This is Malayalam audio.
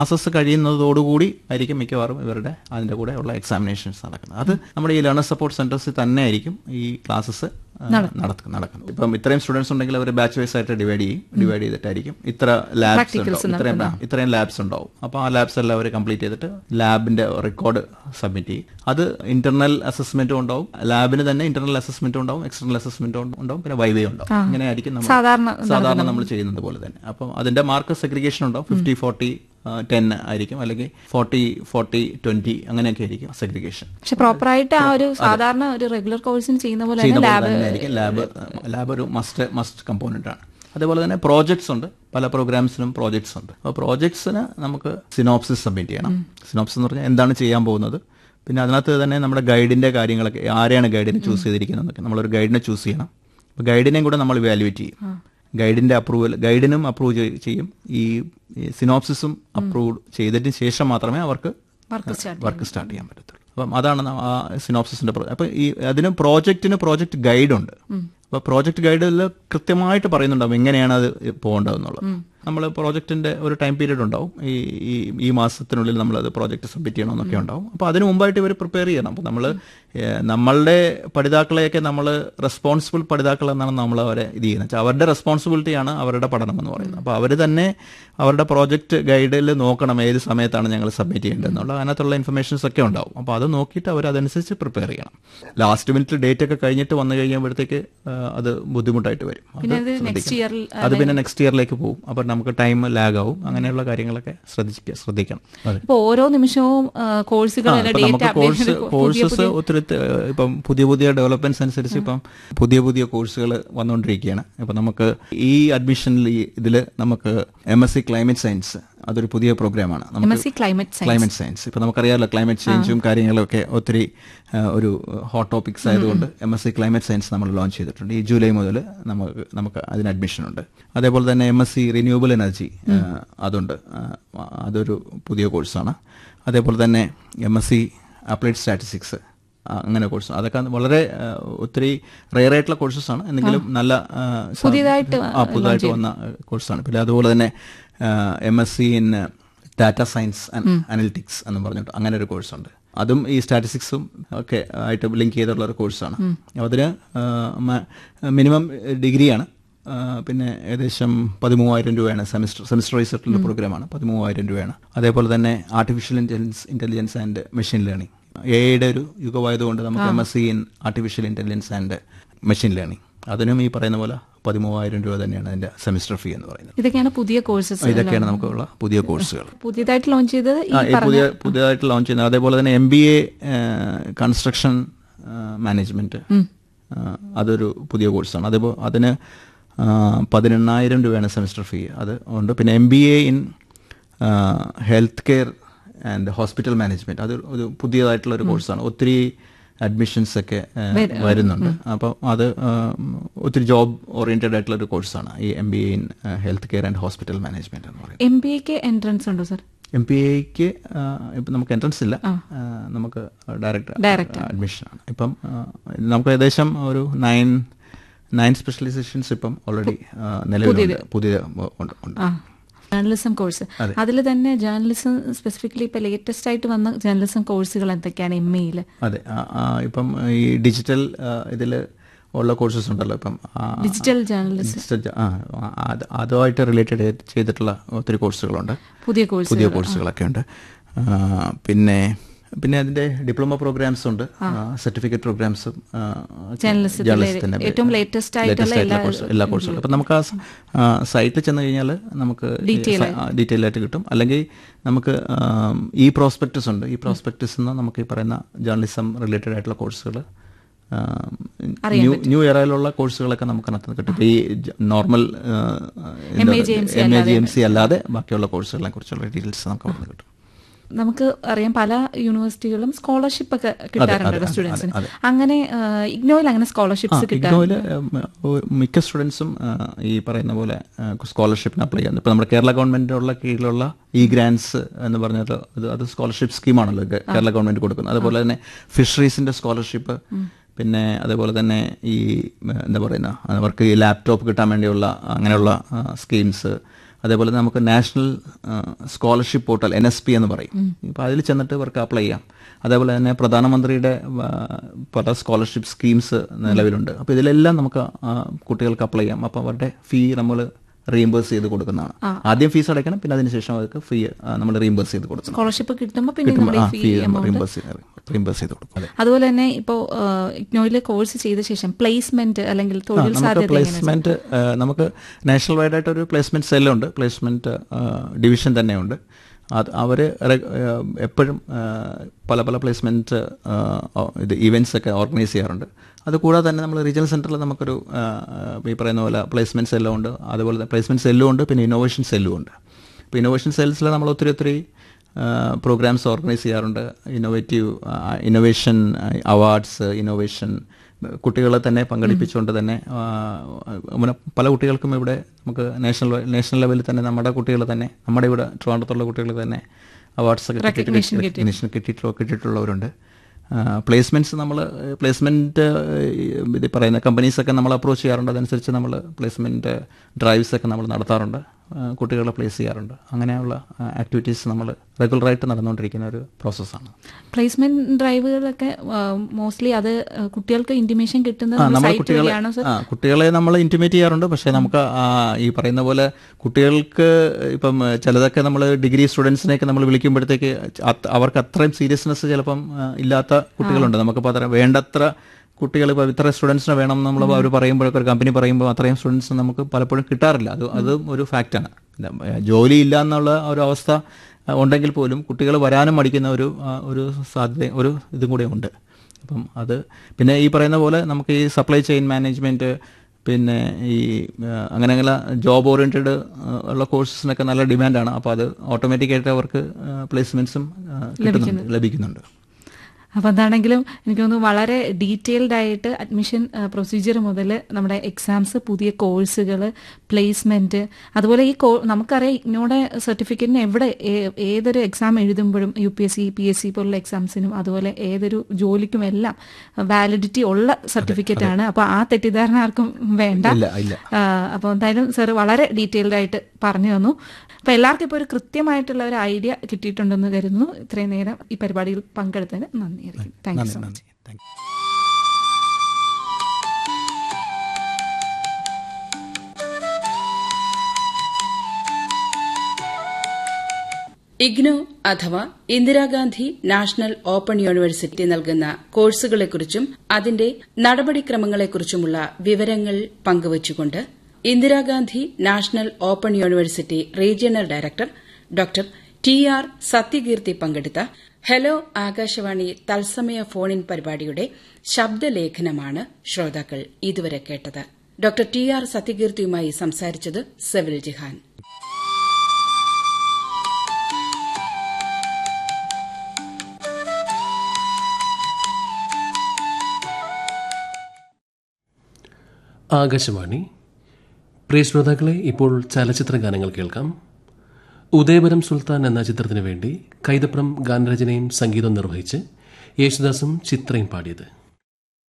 ക്ലാസ്സസ് കഴിയുന്നതോടുകൂടി ആയിരിക്കും മിക്കവാറും ഇവരുടെ അതിൻ്റെ കൂടെ ഉള്ള എക്സാമിനേഷൻസ് നടക്കുന്നത് അത് നമ്മുടെ ഈ ലേണർ സപ്പോർട്ട് സെൻറ്റേഴ്സിൽ തന്നെ ആയിരിക്കും ഈ ക്ലാസ്സസ് നടക്കുന്നത് ഇപ്പം ഇത്രയും സ്റ്റുഡൻസ് ഉണ്ടെങ്കിൽ അവർ ബാച്ച് വൈസ് ആയിട്ട് ഡിവൈഡ് ചെയ്യും ഡിവൈഡ് ചെയ്തിട്ടായിരിക്കും ഇത്ര ലാബ്സ് ഉണ്ടാവും ഇത്രയും ആ, ഇത്രയും ലാബ്സ് ഉണ്ടാവും അപ്പോൾ ആ ലാബ്സ് എല്ലാം അവർ കംപ്ലീറ്റ് ചെയ്തിട്ട് ലാബിന്റെ റെക്കോർഡ് സബ്മിറ്റ് ചെയ്യും അത് ഇന്റർണൽ അസസ്മെന്റും ഉണ്ടാവും ലാബിന് തന്നെ ഇന്റർണൽ അസസ്മെന്റും ഉണ്ടാവും എക്സ്റ്റർണൽ അസസ്മെന്റും ഉണ്ടാവും പിന്നെ വൈവേ ഉണ്ടാവും ഇങ്ങനെ ആയിരിക്കും നമ്മൾ സാധാരണ സാധാരണ നമ്മൾ ചെയ്യുന്നത് പോലെ തന്നെ അപ്പം അതിന്റെ മാർക്ക് സെഗ്രിഗേഷൻ ഉണ്ടാവും ഫിഫ്റ്റി ഫോർട്ടി ടെൻ ആയിരിക്കും അല്ലെങ്കിൽ ഫോർട്ടി ഫോർട്ടി ട്വന്റി അങ്ങനെയൊക്കെ ആയിരിക്കും സെഗ്രിഗേഷൻ പക്ഷെ പ്രോപ്പറായിട്ട് ആ ഒരു സാധാരണ ഒരു റെഗുലർ കോഴ്സിന് ചെയ്യുന്ന പോലെ തന്നെ ചെയ്യുന്ന പോലെ ലാബ് തന്നെ ആയിരിക്കും ലാബ് ലാബ് ഒരു മസ്റ്റ് മസ്റ്റ് കമ്പോണന്റ് ആണ് അതേപോലെ തന്നെ പ്രോജക്ട്സ് ഉണ്ട് പല പ്രോഗ്രാംസിനും പ്രോജക്ട്സ് ഉണ്ട് അപ്പോൾ പ്രോജക്ട്സിന് നമുക്ക് സിനോപ്സിസ് സബ്മിറ്റ് ചെയ്യണം സിനോപ്സിസ് എന്ന് പറഞ്ഞാൽ എന്താണ് ചെയ്യാൻ പോകുന്നത് പിന്നെ അതിനകത്ത് തന്നെ നമ്മുടെ ഗൈഡിന്റെ കാര്യങ്ങളൊക്കെ ആരെയാണ് ഗൈഡിനെ ചൂസ് ചെയ്തിരിക്കുന്നതൊക്കെ നമ്മളൊരു ഗൈഡിനെ ചൂസ് ചെയ്യണം അപ്പോൾ ഗൈഡിനെയും കൂടെ നമ്മൾ വാലുവേറ്റ് ചെയ്യും ഗൈഡിന്റെ അപ്രൂവൽ ഗൈഡിനും അപ്രൂവ് ചെയ്യും ഈ സിനോപ്സിസും അപ്രൂവ് ചെയ്തതിന് ശേഷം മാത്രമേ അവർക്ക് വർക്ക് സ്റ്റാർട്ട് വർക്ക് സ്റ്റാർട്ട് ചെയ്യാൻ പറ്റത്തുള്ളൂ അപ്പം അതാണ് ന- ആ സിനോപ്സിസിന്റെ അപ്പൊ ഈ അതിന് പ്രോജക്റ്റിന് പ്രോജക്റ്റ് ഗൈഡ് ഉണ്ട് അപ്പൊ പ്രോജക്റ്റ് ഗൈഡിൽ കൃത്യമായിട്ട് പറയുന്നുണ്ടാവും എങ്ങനെയാണ് അത് പോകേണ്ടതെന്നുള്ളത് നമ്മൾ പ്രോജക്റ്റിന്റെ ഒരു ടൈം പീരീഡ് ഉണ്ടാവും ഈ ഈ ഈ മാസത്തിനുള്ളിൽ നമ്മൾ അത് പ്രോജക്റ്റ് സബ്മിറ്റ് ചെയ്യണമെന്നൊക്കെ ഉണ്ടാവും അപ്പോൾ അതിന് മുമ്പായിട്ട് ഇവർ പ്രിപ്പയർ ചെയ്യണം അപ്പോൾ നമ്മൾ നമ്മളുടെ പഠിതാക്കളെയൊക്കെ നമ്മൾ റെസ്പോൺസിബിൾ പഠിതാക്കൾ എന്നാണ് നമ്മൾ അവരെ ഇത് ചെയ്യുന്നത് വെച്ചാൽ അവരുടെ റെസ്പോൺസിബിലിറ്റിയാണ് അവരുടെ പഠനം എന്ന് പറയുന്നത് അപ്പോൾ അവർ തന്നെ അവരുടെ പ്രോജക്റ്റ് ഗൈഡിൽ നോക്കണം ഏത് സമയത്താണ് ഞങ്ങൾ സബ്മിറ്റ് ചെയ്യേണ്ടതെന്നുള്ള അതിനകത്തുള്ള ഇൻഫർമേഷൻസ് ഒക്കെ ഉണ്ടാവും അപ്പോൾ അത് നോക്കിയിട്ട് അവർ അതനുസരിച്ച് പ്രിപ്പയർ ചെയ്യണം ലാസ്റ്റ് മിനിറ്റ് ഡേറ്റ് ഒക്കെ കഴിഞ്ഞിട്ട് വന്നു കഴിയുമ്പോഴത്തേക്ക് ആ, അത് ബുദ്ധിമുട്ടായിട്ട് വരും അത് പിന്നെ അത് നെക്സ്റ്റ് ശ്രദ്ധിക്കണം. ഇയറിൽ അത് പിന്നെ നെക്സ്റ്റ് ഇയറിലേക്ക് പോകും അപ്പോൾ നമുക്ക് ടൈം ലാഗ് ആവും അങ്ങനെയുള്ള കാര്യങ്ങളൊക്കെ ശ്രദ്ധിക്കുക ശ്രദ്ധിക്കണം അതെ ഇപ്പൊ ഓരോ നിമിഷവും കോഴ്സുകൾ ആ, ഇപ്പൊ നമുക്ക് കോഴ്സ് കോഴ്സസ് ഒത്തിരി ത- ഇപ്പം പുതിയ പുതിയ ഡെവലപ്മെന്റ്സ് അനുസരിച്ച് ഇപ്പം പുതിയ പുതിയ കോഴ്സുകൾ വന്നുകൊണ്ടിരിക്കുകയാണ് ഇപ്പം നമുക്ക് ഈ അഡ്മിഷനിൽ ഇതിൽ നമുക്ക് M S C climate science അതൊരു പുതിയ പ്രോഗ്രാമാണ് എം നമുക്ക് S C climate science climate science ഇപ്പം നമുക്കറിയാമല്ലോ ക്ലൈമറ്റ് ചേഞ്ചും കാര്യങ്ങളൊക്കെ ഒത്തിരി ആ, ഒരു ഹോട്ട് ടോപ്പിക്സ് ആയതുകൊണ്ട് M S C climate science നമ്മൾ ലോഞ്ച് ചെയ്തിട്ടുണ്ട് ഈ ജൂലൈ മുതൽ നമുക്ക് നമുക്ക് അതിന് അഡ്മിഷൻ ഉണ്ട് അതേപോലെ തന്നെ M S C renewable energy അതുണ്ട് ആ, അതൊരു പുതിയ കോഴ്സാണ് അതേപോലെ തന്നെ M S C applied statistics അങ്ങനെ കോഴ്സ് അതൊക്കെ വളരെ ആ, ഒത്തിരി റെയർ ആയിട്ടുള്ള കോഴ്സസ് ആണ് എന്തെങ്കിലും നല്ല ആ, സ- പുതിയതായിട്ട് ആ പുതുതായിട്ട് വന്ന കോഴ്സാണ് പിന്നെ അതുപോലെ തന്നെ M S C in data science and analytics എന്ന് പറഞ്ഞിട്ട് അങ്ങനെ ഒരു കോഴ്സുണ്ട് അതും ഈ സ്റ്റാറ്റിസ്റ്റിക്സും ഒക്കെ ആയിട്ട് ലിങ്ക് ചെയ്തിട്ടുള്ള ഒരു കോഴ്സാണ് അപ്പോൾ അതിന് മിനിമം ഡിഗ്രിയാണ് ആ, പിന്നെ ഏകദേശം പതിമൂവായിരം രൂപയാണ് സെമിസ്റ്റർ സെമിസ്റ്റർ വൈസ് ആയിട്ടുള്ള പ്രോഗ്രാമാണ് പതിമൂവായിരം രൂപയാണ് അതേപോലെ തന്നെ artificial intelligence intelligence and machine learning A ഐയുടെ ഒരു യുഗമായതുകൊണ്ട് നമുക്ക് M S C in artificial intelligence and machine learning അതിനും ഈ പറയുന്ന പോലെ പതിമൂവായിരം രൂപ തന്നെയാണ് അതിന്റെ സെമിസ്റ്റർ ഫീ എന്ന് പറയുന്നത് ഇതൊക്കെയാണ് പുതിയ കോഴ്സസ് ഇതൊക്കെയാണ് നമുക്കുള്ള പുതിയ കോഴ്സുകൾ പുതിയതായിട്ട് ലോഞ്ച് ചെയ്തത് ഈ ആ, ഈ പുതിയ പുതിയതായിട്ട് ലോഞ്ച് ചെയ്യുന്നത് അതേപോലെ തന്നെ M B A construction management അതൊരു പുതിയ കോഴ്സാണ് അതേപോലെ അതിന് ആ, പതിനെണ്ണായിരം രൂപയാണ് സെമിസ്റ്റർ ഫീ അത് ഉണ്ട് പിന്നെ M B A in health care and hospital management അത് ഒരു പുതിയതായിട്ടുള്ള ഒരു കോഴ്സാണ് ഒത്തിരി അഡ്മിഷൻസ് ഒക്കെ ആ, വരുന്നുണ്ട് അപ്പം അത് ആ, ഒത്തിരി ജോബ് ഓറിയന്റഡ് ആയിട്ടുള്ള ഒരു കോഴ്സാണ് ഈ M B A in health care and hospital management എന്ന് പറയുന്നത് എം ബി എക്ക് എൻട്രൻസ് ഉണ്ടോ സർ എം പി എക്ക് ഇപ്പം നമുക്ക് എൻട്രൻസ് ഇല്ല ആ, നമുക്ക് ഡയറക്റ്റ് Direct അഡ്മിഷൻ ആണ് ഇപ്പം ആ, നമുക്ക് ഏകദേശം ഒരു നയൻ നയൻ സ്പെഷ്യലൈസേഷൻസ് ഇപ്പം ഓൾറെഡി നിലവിലുണ്ട് പുതിയ ഉണ്ട് ഉണ്ട് ആ ജേർണലിസം കോഴ്സ് അതിൽ തന്നെ ജേർണലിസം സ്പെസിഫിക്കലി ഇപ്പൊ ലേറ്റസ്റ്റ് ആയിട്ട് വന്ന ജേർണലിസം കോഴ്സുകൾ എന്തൊക്കെയാണ് എം എയില് അതെ ആ, ആ, ഇപ്പം ഈ ഡിജിറ്റൽ ഇതിൽ ഉള്ള കോഴ്സസ് ഉണ്ടല്ലോ ഇപ്പം ആ, ഡിജിറ്റൽ ജേർണലിസം digital ജ- ആ, അത് അതുമായിട്ട് റിലേറ്റഡ് ചെയ്തിട്ടുള്ള ഒത്തിരി കോഴ്സുകളുണ്ട് പുതിയ കോഴ്സ് പുതിയ കോഴ്സുകളൊക്കെ ഉണ്ട് ആ, പിന്നെ പിന്നെ അതിന്റെ ഡിപ്ലോമ പ്രോഗ്രാംസ് ഉണ്ട് സർട്ടിഫിക്കറ്റ് പ്രോഗ്രാംസും Journalism-ത്തിലെ ഏറ്റവും latest ആയിട്ടുള്ള എല്ലാ എല്ലാ കോഴ്സുകളും അപ്പം നമുക്ക് ആ സൈറ്റിൽ ചെന്ന് കഴിഞ്ഞാൽ നമുക്ക് ഡീറ്റെയിൽ ആയിട്ട് കിട്ടും അല്ലെങ്കിൽ നമുക്ക് ആം, ഈ പ്രോസ്പെക്ടസ് ഉണ്ട് ഈ പ്രോസ്പെക്ടസ് നിന്ന് നമുക്ക് ഈ പറയുന്ന ജേർണലിസം റിലേറ്റഡ് ആയിട്ടുള്ള കോഴ്സുകൾ ന്യൂ ന്യൂ ഇറയിലുള്ള കോഴ്സുകളൊക്കെ നമുക്ക് അതിനകത്ത് കിട്ടും ഇപ്പൊ ഈ normal M A G M C അല്ലാതെ ബാക്കിയുള്ള കോഴ്സുകളെ കുറിച്ചുള്ള ഡീറ്റെയിൽസ് നമുക്ക് അവിടെ നിന്ന് കിട്ടും നമുക്ക് അറിയാം പല യൂണിവേഴ്സിറ്റികളും സ്കോളർഷിപ്പ് ഒക്കെ കിട്ടാറുണ്ട് സ്റ്റുഡൻസിന് അങ്ങനെ ഇഗ്നോയിൽ അങ്ങനെ സ്കോളർഷിപ്സ് കിട്ടാറുണ്ട് ഇഗ്നോയില് മിക്ക സ്റ്റുഡൻസും ഈ പറയുന്ന പോലെ സ്കോളർഷിപ്പിന് അപ്ലൈ ചെയ്യുന്നത് ഇപ്പൊ നമ്മുടെ കേരള ഗവൺമെന്റിനുള്ള കീഴിലുള്ള ഈ ഗ്രാൻസ് എന്ന് പറഞ്ഞത് അത് അത് സ്കോളർഷിപ്പ് സ്കീമാണല്ലോ ഇത് കേരള ഗവൺമെന്റ് കൊടുക്കുന്നത് അതുപോലെ തന്നെ ഫിഷറീസിന്റെ സ്കോളർഷിപ്പ് പിന്നെ അതേപോലെ തന്നെ ഈ എന്താ പറയുന്ന അവർക്ക് ഈ ലാപ്ടോപ്പ് കിട്ടാൻ വേണ്ടിയുള്ള അങ്ങനെയുള്ള സ്കീംസ് അതേപോലെ നമുക്ക് national scholarship portal N S P എന്ന് പറയും അപ്പോൾ അതിൽ ചെന്നിട്ട് ഇവർക്ക് അപ്ലൈ ചെയ്യാം അതേപോലെ തന്നെ പ്രധാനമന്ത്രിയുടെ ആ, പല സ്കോളർഷിപ്പ് സ്കീംസ് നിലവിലുണ്ട് അപ്പോൾ ഇതിലെല്ലാം നമുക്ക് ആ, കുട്ടികൾക്ക് അപ്ലൈ ചെയ്യാം അപ്പോൾ അവരുടെ ഫീ നമ്മൾ റീഇംബേഴ്സ് ചെയ്ത് കൊടുക്കുന്നതാണ് ആദ്യം ഫീസ് അടയ്ക്കണം പിന്നെ അതിനുശേഷം അവർക്ക് ഫീ നമ്മൾ റീഇംബേഴ്സ് ചെയ്ത് കൊടുക്കണം സ്കോളർഷിപ്പ് കിട്ടുമ്പോൾ പിന്നെ കിട്ടുമ്പോൾ നമ്മുടെ ആ fee fee amount reimburse reimburse ചെയ്ത് കൊടുക്കും അതെ അതുപോലെ തന്നെ ഇപ്പോൾ ഇഗ്നോയിലെ കോഴ്സ് ചെയ്ത ശേഷം പ്ലേസ്മെന്റ് അല്ലെങ്കിൽ തൊഴിൽ നമുക്ക് സാധ്യത എങ്ങനെ പ്ലേസ്മെന്റ് നമുക്ക് നാഷണൽ വൈഡ് ആയിട്ട് ഒരു പ്ലേസ്മെന്റ് സെല്ലുണ്ട് പ്ലേസ്മെന്റ് ഡിവിഷൻ തന്നെയുണ്ട് അത് അവർ എപ്പോഴും പല പല പ്ലേസ്മെന്റ് ഇത് ഇവൻറ്റ്സ് ഒക്കെ ഓർഗനൈസ് ചെയ്യാറുണ്ട് അതുകൂടാതെ തന്നെ നമ്മൾ റീജിയണൽ സെൻറ്ററിൽ നമുക്കൊരു ആ, ഈ പറയുന്ന പോലെ പ്ലേസ്മെന്റ് സെല്ലും ഉണ്ട് അതുപോലെ തന്നെ പ്ലേസ്മെന്റ് സെല്ലും ഉണ്ട് പിന്നെ ഇന്നോവേഷൻ സെല്ലും ഉണ്ട് ഇപ്പോൾ ഇന്നോവേഷൻ സെൽസിൽ നമ്മൾ ഒത്തിരി ഒത്തിരി പ്രോഗ്രാംസ് ഓർഗനൈസ് ചെയ്യാറുണ്ട് ഇന്നോവേറ്റീവ് ഇന്നോവേഷൻ അവാർഡ്സ് ഇന്നോവേഷൻ കുട്ടികളെ തന്നെ പങ്കെടുപ്പിച്ചുകൊണ്ട് തന്നെ ആ, അങ്ങനെ പല കുട്ടികൾക്കും ഇവിടെ നമുക്ക് നാഷണൽ നാഷണൽ ലെവലിൽ തന്നെ നമ്മുടെ കുട്ടികൾ തന്നെ നമ്മുടെ ഇവിടെ ട്രിവാൻഡ്രത്തുള്ള കുട്ടികൾ തന്നെ അവാർഡ്സ് ഒക്കെ Recognition കിട്ടിയിട്ട് റെക്കഗ്നീഷൻ കിട്ടിയിട്ടുള്ള കിട്ടിയിട്ടുള്ളവരുണ്ട് പ്ലേസ്മെന്റ്സ് നമ്മൾ പ്ലേസ്മെന്റ് ഇത് പറയുന്ന കമ്പനീസൊക്കെ നമ്മൾ അപ്രോച്ച് ചെയ്യാറുണ്ട് അതനുസരിച്ച് നമ്മൾ പ്ലേസ്മെന്റ് ഡ്രൈവ്സ് ഒക്കെ നമ്മൾ നടത്താറുണ്ട് ആ, കുട്ടികളെ പ്ലേസ് ചെയ്യാറുണ്ട് അങ്ങനെയുള്ള ആക്ടിവിറ്റീസ് നമ്മൾ റെഗുലറായിട്ട് നടന്നുകൊണ്ടിരിക്കുന്ന ഒരു പ്രോസസ്സാണ് പ്ലേസ്മെന്റ് ഡ്രൈവുകളൊക്കെ മോസ്റ്റ്ലി അത് ആ, കുട്ടികൾക്ക് ഇന്റിമേഷൻ കിട്ടുന്നത് ആ നമ്മൾ സൈറ്റ് കുട്ടികളെ വഴിയാണോ സർ ആ കുട്ടികളെ നമ്മൾ ഇന്റിമേറ്റ് ചെയ്യാറുണ്ട് പക്ഷേ നമുക്ക് ആ, ഈ പറയുന്ന പോലെ കുട്ടികൾക്ക് ഇപ്പം ചിലതൊക്കെ നമ്മൾ ഡിഗ്രി സ്റ്റുഡൻസിനെയൊക്കെ നമ്മൾ വിളിക്കുമ്പോഴത്തേക്ക് അത് അവർക്ക് അത്രയും സീരിയസ്നെസ് ചിലപ്പം ആ, ഇല്ലാത്ത കുട്ടികളുണ്ട് നമുക്കിപ്പോൾ അത്ര വേണ്ടത്ര കുട്ടികൾ ഇപ്പോൾ ഇത്ര സ്റ്റുഡൻസിനെ വേണം നമ്മൾ അവർ പറയുമ്പോഴൊക്കെ ഒരു കമ്പനി പറയുമ്പോൾ അത്രയും സ്റ്റുഡൻസ് നമുക്ക് പലപ്പോഴും കിട്ടാറില്ല അത് അതും ഒരു ഫാക്റ്റാണ് ജോലി ഇല്ല എന്നുള്ള ഒരു അവസ്ഥ ആ, ഉണ്ടെങ്കിൽ പോലും കുട്ടികൾ വരാനും മടിക്കുന്ന ഒരു ആ, ഒരു സാധ്യത ഒരു ഇതും കൂടെ ഉണ്ട് അപ്പം അത് പിന്നെ ഈ പറയുന്ന പോലെ നമുക്ക് ഈ സപ്ലൈ ചെയിൻ മാനേജ്മെന്റ് പിന്നെ ഈ ആ, അങ്ങനെ അങ്ങനെ ജോബ് ഓറിയന്റഡ് ഉള്ള കോഴ്സസിനൊക്കെ നല്ല ഡിമാൻഡാണ് അപ്പോൾ അത് ഓട്ടോമാറ്റിക്കായിട്ട് അവർക്ക് പ്ലേസ്മെന്റ്സും കിട്ടുന്നുണ്ട് ലഭിക്കുന്നുണ്ട് അപ്പോൾ എന്താണെങ്കിലും എനിക്ക് തോന്നുന്നു വളരെ ഡീറ്റെയിൽഡ് ആയിട്ട് അഡ്മിഷൻ പ്രൊസീജിയർ മുതൽ നമ്മുടെ എക്സാംസ് പുതിയ കോഴ്സുകൾ പ്ലേസ്മെന്റ് അതുപോലെ ഈ കോ നമുക്കറിയാം ഇഗ്നോയുടെ സർട്ടിഫിക്കറ്റിന് എവിടെ ഏ- ഏതൊരു എക്സാം എഴുതുമ്പോഴും U P S C P S C പോലുള്ള എക്സാംസിനും അതുപോലെ ഏതൊരു ജോലിക്കും എല്ലാം വാലിഡിറ്റി ഉള്ള സർട്ടിഫിക്കറ്റ് ആണ് അപ്പോൾ ആ തെറ്റിദ്ധാരണ ആർക്കും വേണ്ട ഇല്ല ഇല്ല അപ്പോൾ എന്തായാലും സാർ വളരെ ഡീറ്റെയിൽഡ് ആയിട്ട് പറഞ്ഞു തന്നു അപ്പോൾ എല്ലാവർക്കും ഇപ്പോൾ ഒരു കൃത്യമായിട്ടുള്ള ഒരു ഐഡിയ കിട്ടിയിട്ടുണ്ടെന്ന് കരുതുന്നു ഇത്രയും നേരം ഈ പരിപാടിയിൽ പങ്കെടുത്തതിന് നന്ദിയായിരിക്കും താങ്ക് യു നന്ദി സോ മച്ച് നന്ദി താങ്ക് യു ഇഗ്നോ അഥവാ ഇന്ദിരാഗാന്ധി നാഷണൽ ഓപ്പൺ യൂണിവേഴ്സിറ്റി നൽകുന്ന കോഴ്സുകളെക്കുറിച്ചും അതിന്റെ നടപടിക്രമങ്ങളെക്കുറിച്ചുമുള്ള വിവരങ്ങൾ പങ്കുവച്ചുകൊണ്ട് Indira Gandhi national open university regional director doctor T R Sathyakeerthi പങ്കെടുത്ത ഹലോ ആകാശവാണി തത്സമയ ഫോണിൻ പരിപാടിയുടെ ശബ്ദലേഖനമാണ് ശ്രോതാക്കൾ ഇതുവരെ കേട്ടത് ഡോക്ടർ ടി ആർ സത്യകീർത്തിയുമായി സംസാരിച്ചത് സെവിൽ ജിഹാൻ ആകാശവാണി പ്രിയ ശ്രോതാക്കളെ ഇപ്പോൾ ചലച്ചിത്ര ഗാനങ്ങൾ കേൾക്കാം ഉദയപുരം സുൽത്താൻ എന്ന ചിത്രത്തിനു വേണ്ടി കൈതപ്രം ഗാനരചനയും സംഗീതവും നിർവഹിച്ച് യേശുദാസും ചിത്രയും പാടിയത്